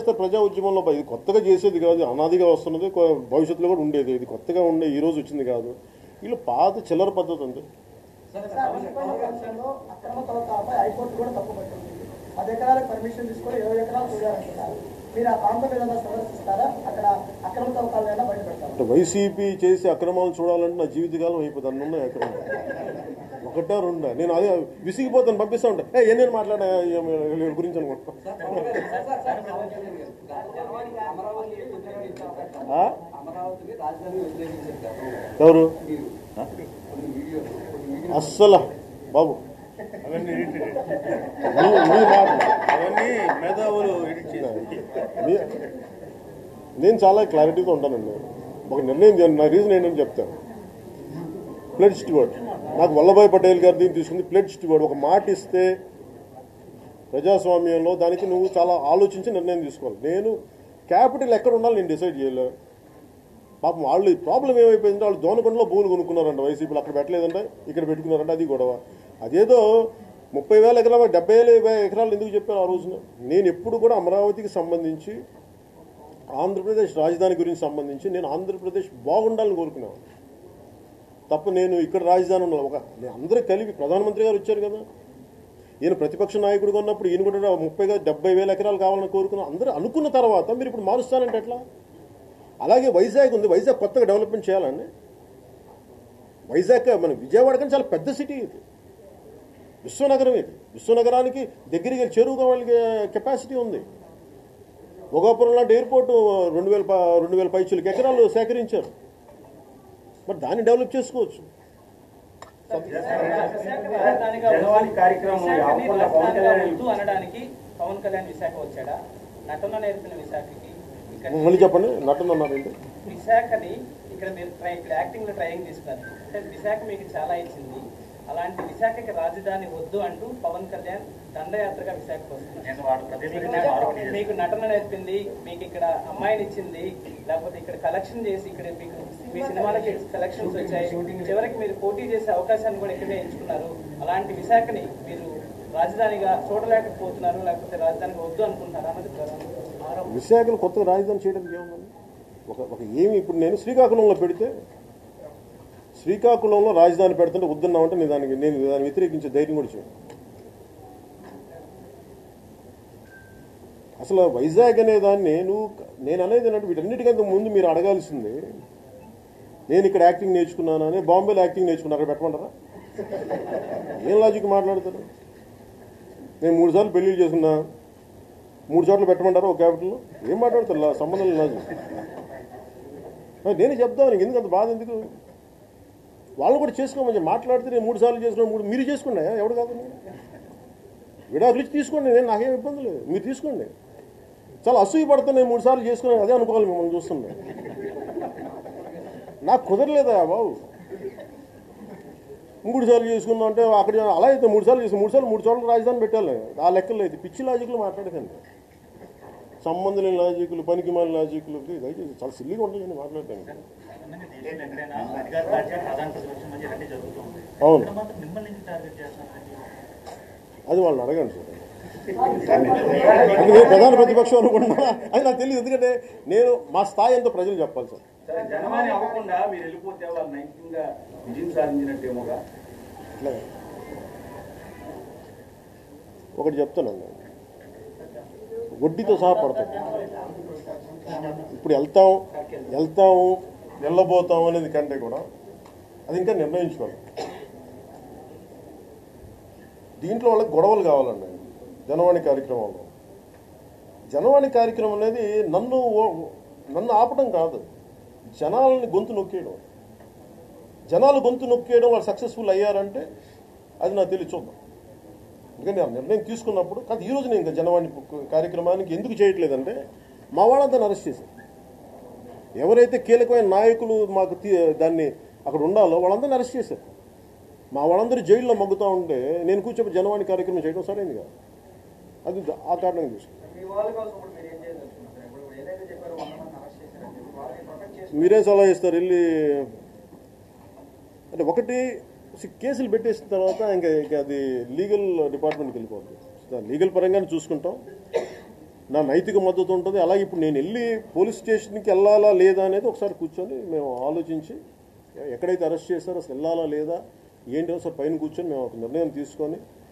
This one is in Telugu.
చేస్తారు ప్రజా ఉద్యమంలో ఇది కొత్తగా చేసేది కాదు అనాదిగా వస్తున్నది కొ- భవిష్యత్తులో కూడా ఉండేది ఇది కొత్తగా ఉండే ఈ రోజు వచ్చింది కాదు వీళ్ళు పాత చిల్లర పద్ధతి అంతే సార్ మున్సిపల్ కమిషన్లో అక్రమ తవ్వకాలపై హైకోర్టు కూడా తప్పు పట్టింది పది ఎకరాలకు పర్మిషన్ తీసుకొని ఇరవై ఎకరాలు చూడాలంటున్నారు మీరు ఆ ప్రాంతం ఏదైనా సందర్శిస్తారా అక్కడ అక్రమ తవ్వకాలు ఏమైనా బయట పెడతారా అంటే వైసీపీ చేసి అక్రమాలు చూడాలంటే నా జీవితకాలం అయిపోతుంది అన్ని ఉన్నాయి అక్రమం ఒకటా రెండా నేను అదే విసిగిపోతాను పంపిస్తా ఉంటా ఏ నేను మాట్లాడా వీళ్ళ గురించి అనుకుంటా ఆ? అమరావతిని రాజధాని వ్యతిరేకించారు కదా ఎవరు మీరు కొన్ని వీడియోలు కొన్ని వీడియోలు అస్సలు బాబు అవన్నీ ఎడిట్ మీ- మీ మాట అవన్నీ మేధావులు ఎడిట్ చేసి మీ- నేను చాలా క్లారిటీతో ఉంటానండి ఒక నిర్ణయం చేయండి. నా రీజన్ ఏంటని చెప్తాను ప్లెడ్ స్టివర్డ్ నాకు వల్లభాయ్ పటేల్ గారు దీన్ని తీసుకుంది ప్లెడ్ స్టివర్డ్ ఒక మాట ఇస్తే ప్రజాస్వామ్యంలో దానికి నువ్వు చాలా ఆలోచించి నిర్ణయం తీసుకోవాలి నేను క్యాపిటల్ ఎక్కడ ఉండాలి నేను డిసైడ్ చేయలే పాపం వాళ్ళు ప్రాబ్లం ఏమైపోయిందంటే వాళ్ళు దోనకొండలో భూములు కొనుక్కున్నారంట వైసీపీలు అక్కడ పెట్టలేదంటే ఇక్కడ పెట్టుకున్నారంట అది గొడవ అదేదో ముప్పై వేల ఎకరాలు డెబ్బై వేల ఎకరాలు ఎందుకు చెప్పారు ఆ రోజున నేను ఎప్పుడు కూడా అమరావతికి సంబంధించి ఆంధ్రప్రదేశ్ రాజధాని గురించి సంబంధించి నేను ఆంధ్రప్రదేశ్ బాగుండాలని కోరుకున్నాను తప్ప నేను ఇక్కడ రాజధాని ఉండాలి ఒక నేను అందరూ కలిపి ప్రధానమంత్రి గారు వచ్చారు కదా ఈయన ప్రతిపక్ష నాయకుడిగా ఉన్నప్పుడు ఈయన కూడా ముప్పై డెబ్బై వేల ఎకరాలు కావాలని కోరుకున్నాం అందరూ అనుకున్న తర్వాత మీరు ఇప్పుడు మారుస్తానంటే ఎట్లా అలాగే వైజాగ్ ఉంది వైజాగ్ కొత్తగా డెవలప్మెంట్ చేయాలండి వైజాగ్ మన విజయవాడ కానీ చాలా పెద్ద సిటీ ఇది విశ్వనగరం ఇది విశ్వనగరానికి దగ్గరికి చేరువుగా వాళ్ళకి కెపాసిటీ ఉంది భోగాపురం లాంటి ఎయిర్పోర్ట్ రెండు వేల ప- రెండు వేల పైచులకి ఎకరాలు సేకరించారు మరి దాన్ని డెవలప్ చేసుకోవచ్చు జనవాణి కార్యక్రమం ఆపకుండా పవన్ కళ్యాణ్ వద్దు అనడానికి పవన్ కళ్యాణ్ విశాఖ వచ్చాడా నటన నేర్పిన విశాఖకి ఇక్కడ మళ్ళీ చెప్పండి నటన అన్నారండి విశాఖని ఇక్కడ మీరు ట్రై ఇక్కడ యాక్టింగ్ లో ట్రైనింగ్ తీసుకున్నారు అంటే విశాఖ మీకు చాలా ఇచ్చింది అలాంటి విశాఖకి రాజధాని వద్దు అంటూ పవన్ కళ్యాణ్ దండయాత్రగా విశాఖకు వస్తున్నారు మీకు నట- మీకు నటన నేర్పింది మీకు ఇక్కడ అమ్మాయిని ఇచ్చింది లేకపోతే ఇక్కడ కలెక్షన్ చేసి ఇక్కడ మీకు మీ సినిమాలకి కలెక్షన్స్ వచ్చాయి చివరికి మీరు పోటీ చేసే అవకాశాన్ని కూడా ఇక్కడే ఎంచుకున్నారు అలాంటి విశాఖని మీరు రాజధానిగా చూడలేకపోతున్నారు లేకపోతే రాజధానిగా వద్దు అనుకుంటున్నారు అన్నది ప్రధాన ఆరోపణ విశాఖలో కొత్తగా రాజధాని చేయడానికి ఏముందండి ఒక ఒక ఏమి ఇప్పుడు నేను శ్రీకాకుళంలో పెడితే శ్రీకాకుళంలో రాజధాని పెడుతుంటే వద్దున్నామంటే నేను దానికి నేను దాన్ని వ్యతిరేకించే ధైర్యం కూడా చేయను అసలు వైజాగ్ అనే దాన్ని నువ్వు నేను అనేది ఏంటంటే వీటన్నిటికంటే ముందు మీరు అడగాల్సింది నేను ఇక్కడ యాక్టింగ్ నేర్చుకున్నానని బాంబేలో యాక్టింగ్ నేర్చుకున్నా అక్కడ పెట్టమంటారా ఏం లాజిక్ మాట్లాడతారు నేను మూడు సార్లు పెళ్లి చేసుకున్నా మూడు చోట్ల పెట్టమంటారా ఒక క్యాపిటల్లో ఏం మాట్లాడతారు లా- సంబంధం లేదు నాకు మరి నేనే చెప్తాను నీకు ఎందుకు అంత బాధ ఎందుకు వాళ్ళు కూడా చేసుకోమని చెప్పి మాట్లాడితే నేను మూడు సార్లు చేసుకున్నా మూడు మీరు చేసుకోండి ఎవడు కాదు విడాకులు ఇచ్చి తీసుకోండి నేను నాకేం ఇబ్బంది లేదు మీరు తీసుకోండి చాలా అసూయ పడతాను నేను మూడు సార్లు చేసుకున్నాను అదే అనుకోవాలి మిమ్మల్ని చూస్తుండే నాకు కుదరలేదా బాబు మూడు సార్లు చేసుకుందాం అంటే అక్కడ అలా అయితే మూడు సార్లు చేసుకుని మూడు సార్లు మూడు చోట్ల రాజధాని పెట్టాలి ఆ లెక్కలు అయితే పిచ్చి లాజిక్లు మాట్లాడకండి సంబంధం లేని లాజిక్లు పనికి మాలిన లాజిక్లు దయచేసి చాలా సిల్లిగా ఉంటాయని మాట్లాడటానికి అధికార పార్టీ ప్రధాన ప్రతిపక్షం మధ్య ఇలాంటి జరుగుతుంది అవును ఇక్కడ మాత్రం మిమ్మల్ని ఎందుకు టార్గెట్ చేస్తున్నారండి అది వాళ్ళని అడగండి సార్ అది నేను ప్రధాన ప్రతిపక్షం అనుకుంటున్నా అది నాకు తెలియదు ఎందుకంటే నేను మా స్థాయి ఎంతో ప్రజలు చెప్పాలి సార్ సరే జనవాణి అవ్వకుండా మీరు వెళ్ళిపోతే వాళ్ళు నైతికంగా విజయం సాధించినట్టేమోగా ఇట్లా ఒకటి చెప్తానండి వడ్డీతో సహా పడతాం ఇప్పుడు వెళ్తాం వెళ్తాము వెళ్ళబోతాం అనేది కంటే కూడా అది ఇంకా నిర్ణయించుకోవాలి దీంట్లో వాళ్ళకి గొడవలు కావాలండి జనవాణి కార్యక్రమంలో జనవాణి కార్యక్రమం అనేది నన్ను ఓ- నన్ను ఆపడం కాదు జనాలని గొంతు నొక్కేయడం జనాలు గొంతు నొక్కేయడం వాళ్ళు సక్సెస్ఫుల్ అయ్యారంటే అది నాకు తెలియ చూద్దాం ఎందుకంటే ఆ నిర్ణయం తీసుకున్నప్పుడు కాదు ఈ రోజు నేను ఇంకా జనవాణి పు- కార్యక్రమానికి ఎందుకు చేయట్లేదంటే మా వాళ్ళంతా అరెస్ట్ చేశారు ఎవరైతే కీలకమైన నాయకులు మాకు తీ- దాన్ని అక్కడ ఉండాలో వాళ్ళందరినీ అరెస్ట్ చేశారు మా వాళ్ళందరూ జైల్లో మగ్గుతూ ఉంటే నేను కూర్చోబెట్టి జనవాణి కార్యక్రమం చేయడం సరైంది కాదు అది ద- ఆ కారణంగా తీసుకున్నాను మీ వాళ్ళ కోసం ఇప్పుడు మీరు ఏం చేయదలుచుకున్నారు ఇప్పుడు ఏదైతే చెప్పారో వంద మంది అరెస్ట్ చేశారని చెప్పి వాళ్ళని ప్రొటెక్ట్ చేసి మీరేం సలహా ఇస్తారు వెళ్ళి అంటే ఒకటి సి- కేసులు పెట్టేసిన తర్వాత ఇంకా ఇంకా అది లీగల్ డిపార్ట్మెంట్కి వెళ్ళిపోతుంది లీగల్ పరంగానే చూసుకుంటాం నా నైతిక మద్దతు ఉంటుంది అలాగే ఇప్పుడు నేను వెళ్ళి పోలీస్ స్టేషన్కి వెళ్ళాలా లేదా అనేది ఒకసారి కూర్చొని మేము ఆలోచించి ఎక్కడైతే అరెస్ట్ చేశారో అసలు వెళ్ళాలా లేదా ఏంటి ఒకసారి పైన కూర్చొని మేము ఒక నిర్ణయం తీసుకొని